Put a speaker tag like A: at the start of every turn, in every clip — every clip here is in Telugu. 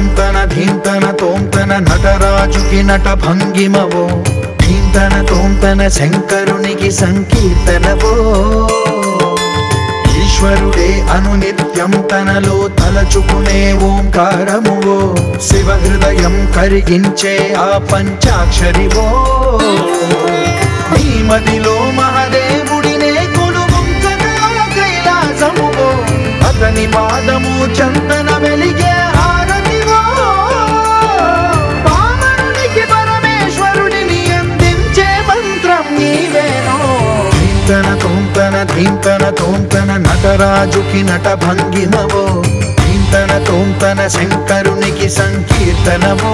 A: తోంతన ధీంతన తోంతన నటరాజుకి నట భంగిమవో ధీంతన తోంతన శంకరునికి సంకీర్తనవో ఈశ్వరుడే అనునిత్యం తనలో తలచుకునే ఓంకారమువో శివ హృదయం కరిగించే ఆ పంచాక్షరివో నీ మదిలో మహదేవుడినే కొలుగుంచగా కైలాసమువో అతని పాదము చందన వెలిగే హారతివో పామరునికి పరమేశ్వరుడిని అందించే మంత్రం నీవేనో ధీంతన తోంతన ధీంతన తోంతన నటరాజుకి నట భంగిమవో ధీంతన తోంతన శంకరునికి సంకీర్తనవో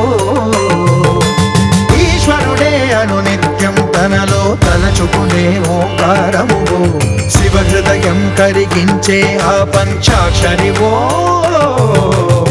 A: ఈశ్వరుడే అనునిత్యం తనలో తలచుకునే ఓంకారమువో శివ హృదయం కరిగించే ఆ పంచాక్షరివో